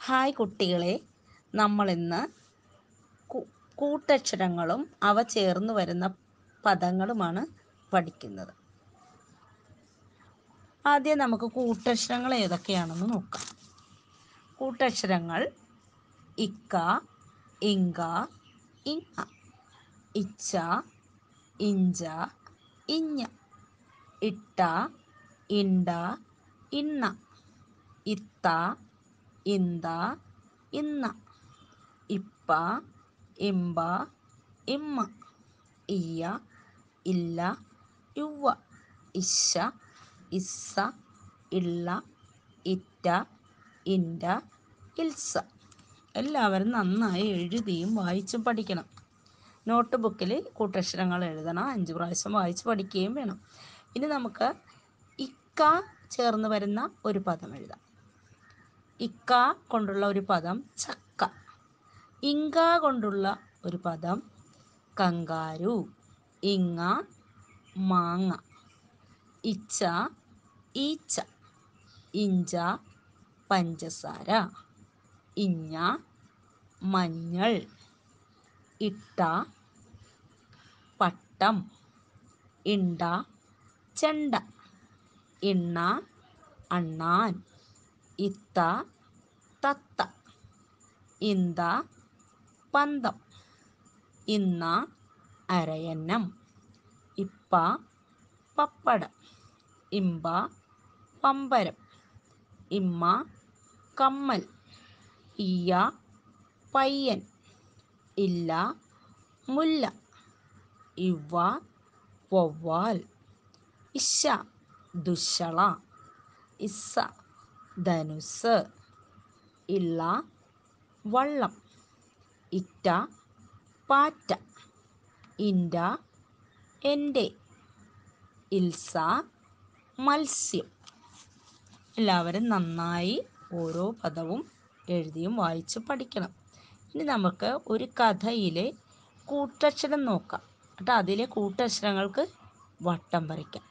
Hi കുട്ടികളെ നമ്മളിന്ന് കൂ- കൂട്ടക്ഷരങ്ങളും അവ ചേർന്ന് വരുന്ന പദങ്ങളുമാണ് പഠിക്കുന്നത് ആദ്യം നമുക്ക് കൂട്ടക്ഷരങ്ങൾ ഏതൊക്കെയാണെന്ന് നോക്കാം കൂട്ടക്ഷരങ്ങൾ ഇക്ക ഇങ്ക ഇങ്ങ ഇച്ച ഇഞ്ച ഇഞ്ഞ ഇട്ട ഇണ്ട ഇണ്ണ ഇത്ത ഇന്ത ഇന്ന ഇപ്പ ഇമ്പ ഇമ്മ ഇയ്യ ഇല്ല ഇവ്വ ഇശ ഇസ്സ ഇള്ള ഇറ്റ ഇൻഡ ഇൽസ എല്ലാവരും നന്നായി എഴുതിയും വായിച്ചും പഠിക്കണം നോട്ട് ബുക്കിൽ കൂട്ടക്ഷരങ്ങൾ എഴുതണം അഞ്ച് പ്രാവശ്യം വായിച്ച് പഠിക്കുകയും വേണം ഇനി നമുക്ക് ഇക്ക ചേർന്ന് വരുന്ന ഒരു പദം എഴുതാം ഇക്ക കൊണ്ടുള്ള ഒരു പദം ചക്ക ഇങ്ക കൊണ്ടുള്ള ഒരു പദം കങ്കാരു ഇങ്ങ മാങ്ങ ഇച്ച ഈച്ച ഇഞ്ച പഞ്ചസാര ഇഞ്ഞ മഞ്ഞൾ ഇട്ട പട്ടം ഇണ്ട ചെണ്ട ഇണ്ണ അണ്ണാൻ ഇത്ത തത്ത ഇന്ത പന്തം ഇന്ന അരയന്നം ഇപ്പ പപ്പടം ഇമ്പ പമ്പരം ഇമ്മ കമ്മൽ ഇയ്യ പയ്യൻ ഇല്ല മുല്ല ഇവ്വ വവ്വാൽ ഇശ ദുശ്ശള ഇസ്സ ധനുസ് ഇള്ള വള്ളം ഇറ്റ പാറ്റ ഇൻഡ എൻ്റെ ഇൽസ മത്സ്യം എല്ലാവരും നന്നായി ഓരോ പദവും എഴുതിയും വായിച്ച് പഠിക്കണം ഇനി നമുക്ക് ഒരു കഥയിലെ കൂട്ടക്ഷരം നോക്കാം എന്നിട്ട് അതിലെ കൂട്ടക്ഷരങ്ങൾക്ക് വട്ടം വരയ്ക്കാം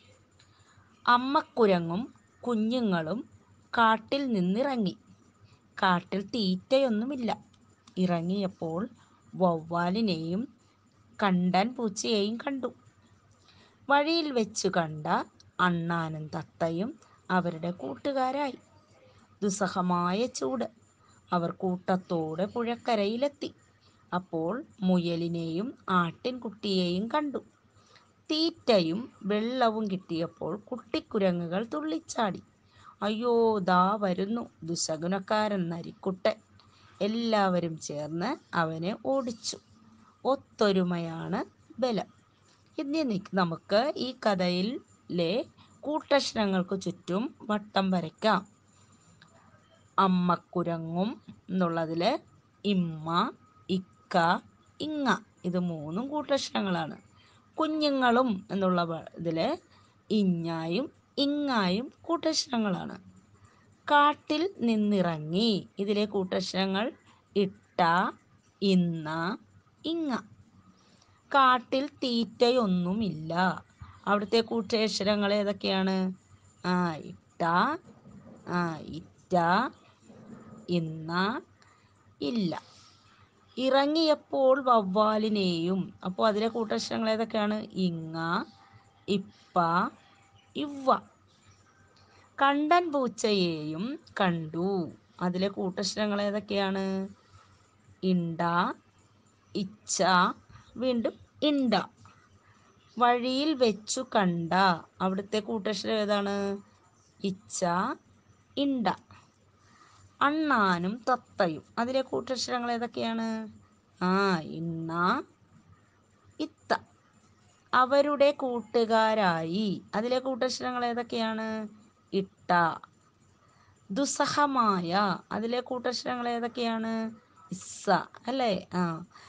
അമ്മക്കുരങ്ങും കുഞ്ഞുങ്ങളും കാട്ടിൽ നിന്നിറങ്ങി കാട്ടിൽ തീറ്റയൊന്നുമില്ല ഇറങ്ങിയപ്പോൾ വവ്വാലിനെയും കണ്ടൻ പൂച്ചയെയും കണ്ടു വഴിയിൽ വെച്ചു കണ്ട അണ്ണാനും തത്തയും അവരുടെ കൂട്ടുകാരായി ദുസ്സഹമായ ചൂട് അവർ കൂട്ടത്തോടെ പുഴക്കരയിലെത്തി അപ്പോൾ മുയലിനെയും ആട്ടിൻകുട്ടിയെയും കണ്ടു തീറ്റയും വെള്ളവും കിട്ടിയപ്പോൾ കുട്ടിക്കുരങ്ങുകൾ തുള്ളിച്ചാടി അയ്യോ ദാ വരുന്നു ദുശകുനക്കാരൻ നരിക്കുട്ടൻ എല്ലാവരും ചേർന്ന് അവനെ ഓടിച്ചു ഒത്തൊരുമയാണ് ബലം ഇനി നി- നമുക്ക് ഈ കഥയിലെ കൂട്ടക്ഷരങ്ങൾക്ക് ചുറ്റും വട്ടം വരയ്ക്കാം അമ്മക്കുരങ്ങും എന്നുള്ളതിൽ ഇമ്മ ഇക്ക ഇങ്ങ ഇത് മൂന്നും കൂട്ടക്ഷരങ്ങളാണ് കുഞ്ഞുങ്ങളും എന്നുള്ള ഇതിൽ ഇഞ്ഞായും ഇങ്ങായും കൂട്ടക്ഷരങ്ങളാണ് കാട്ടിൽ നിന്നിറങ്ങി ഇതിലെ കൂട്ടക്ഷരങ്ങൾ ഇട്ട ഇന്ന ഇങ്ങ കാട്ടിൽ തീറ്റയൊന്നുമില്ല അവിടുത്തെ കൂട്ടക്ഷരങ്ങൾ ഏതൊക്കെയാണ് ആ ഇട്ട ആ ഇറ്റ ഇന്ന ഇല്ല ഇറങ്ങിയപ്പോൾ വവ്വാലിനെയും അപ്പോൾ അതിലെ കൂട്ടക്ഷരങ്ങൾ ഏതൊക്കെയാണ് ഇങ്ങ ഇപ്പ ഇവ്വ കണ്ടൻ പൂച്ചയെയും കണ്ടു അതിലെ കൂട്ടക്ഷരങ്ങൾ ഏതൊക്കെയാണ് ഇണ്ട ഇച്ച വീണ്ടും ഇണ്ട വഴിയിൽ വെച്ചു കണ്ട അവിടുത്തെ കൂട്ടക്ഷരം ഏതാണ് ഇച്ച ഇണ്ട അണ്ണാനും തത്തയും അതിലെ കൂട്ടക്ഷരങ്ങൾ ഏതൊക്കെയാണ് ആ ഇണ്ണ ഇത്ത അവരുടെ കൂട്ടുകാരായി അതിലെ കൂട്ടക്ഷരങ്ങൾ ഏതൊക്കെയാണ് ഇട്ട ദുസ്സഹമായ അതിലെ കൂട്ടക്ഷരങ്ങൾ ഏതൊക്കെയാണ് ഇസ്സ അല്ലേ ആ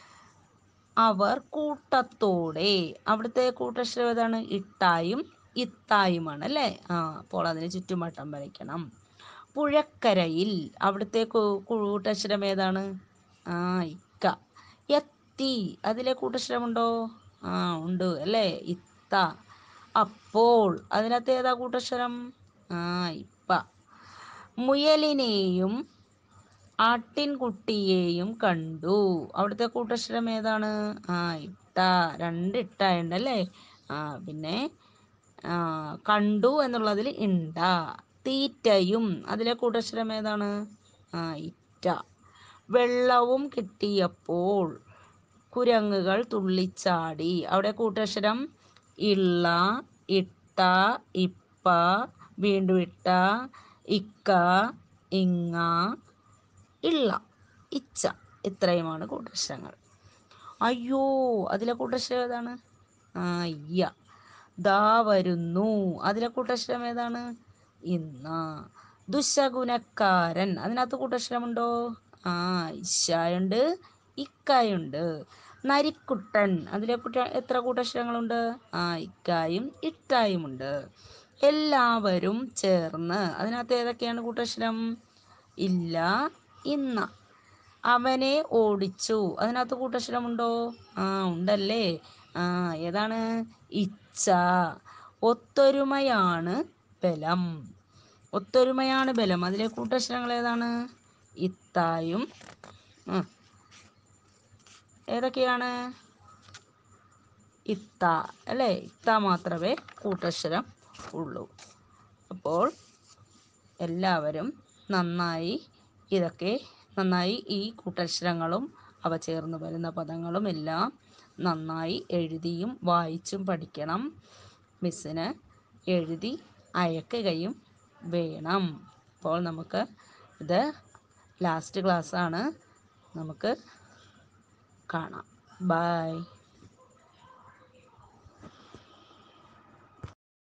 അവർ കൂട്ടത്തോടെ അവിടുത്തെ കൂട്ടക്ഷരം ഏതാണ് ഇട്ടായും ഇത്തായുമാണ് അല്ലേ ആ അപ്പോൾ അതിന് ചുറ്റുമട്ടം വരയ്ക്കണം പുഴക്കരയിൽ അവിടുത്തെ കൂ- കൂട്ടക്ഷരം ഏതാണ് ആ ഇക്ക എത്തി അതിലെ കൂട്ടക്ഷരമുണ്ടോ ആ ഉണ്ട് അല്ലേ ഇത്ത അപ്പോൾ അതിനകത്ത് ഏതാ കൂട്ടക്ഷരം ആ ഇപ്പ മുയലിനെയും ആട്ടിൻകുട്ടിയെയും കണ്ടു അവിടുത്തെ കൂട്ടക്ഷരം ഏതാണ് ആ ഇട്ട രണ്ട് ഇട്ടായുണ്ട് അല്ലേ ആ പിന്നെ ആ കണ്ടു എന്നുള്ളതിൽ ഇണ്ട തീറ്റയും അതിലെ കൂട്ടക്ഷരം ഏതാണ് ആ ഇറ്റ വെള്ളവും കിട്ടിയപ്പോൾ കുരങ്ങുകൾ തുള്ളിച്ചാടി അവിടെ കൂട്ടക്ഷരം ഇള്ള ഇട്ട ഇപ്പ വീണ്ടും ഇട്ട ഇക്ക ഇങ്ങ ഇള്ള ഇച്ച ഇത്രയുമാണ് കൂട്ടക്ഷരങ്ങൾ അയ്യോ അതിലെ കൂട്ടക്ഷരം ഏതാണ് ആ ഇയ്യ ദാ വരുന്നു അതിലെ കൂട്ടക്ഷരം ഏതാണ് ഇന്ന ദുശകുനക്കാരൻ അതിനകത്ത് കൂട്ടക്ഷരമുണ്ടോ ആ ഇശായുണ്ട് ഇക്കായുണ്ട് നരിക്കുട്ടൻ അതിലെ കുട്ട എത്ര കൂട്ടക്ഷരങ്ങളുണ്ട് ആ ഇക്കായും ഇട്ടായുമുണ്ട് എല്ലാവരും ചേർന്ന് അതിനകത്ത് ഏതൊക്കെയാണ് കൂട്ടക്ഷരം ഇല്ല ഇന്ന അവനെ ഓടിച്ചു അതിനകത്ത് കൂട്ടക്ഷരമുണ്ടോ ആ ഉണ്ടല്ലേ ആ ഏതാണ് ഇച്ഛ ഒത്തൊരുമയാണ് ബലം ഒത്തൊരുമയാണ് ബലം അതിലെ കൂട്ടക്ഷരങ്ങൾ ഏതാണ് ഇത്തായും ഉം. ഏതൊക്കെയാണ് ഇത്ത അല്ലേ ഇത്ത മാത്രമേ കൂട്ടക്ഷരം ഉള്ളൂ അപ്പോൾ എല്ലാവരും നന്നായി ഇതൊക്കെ നന്നായി ഈ കൂട്ടക്ഷരങ്ങളും അവ ചേർന്ന് വരുന്ന പദങ്ങളും എല്ലാം നന്നായി എഴുതിയും വായിച്ചും പഠിക്കണം മിസ്സിന് എഴുതി അയക്കുകയും വേണം അപ്പോൾ നമുക്ക് ഇത് ലാസ്റ്റ് ക്ലാസ്സാണ് നമുക്ക് കാണാം ബൈ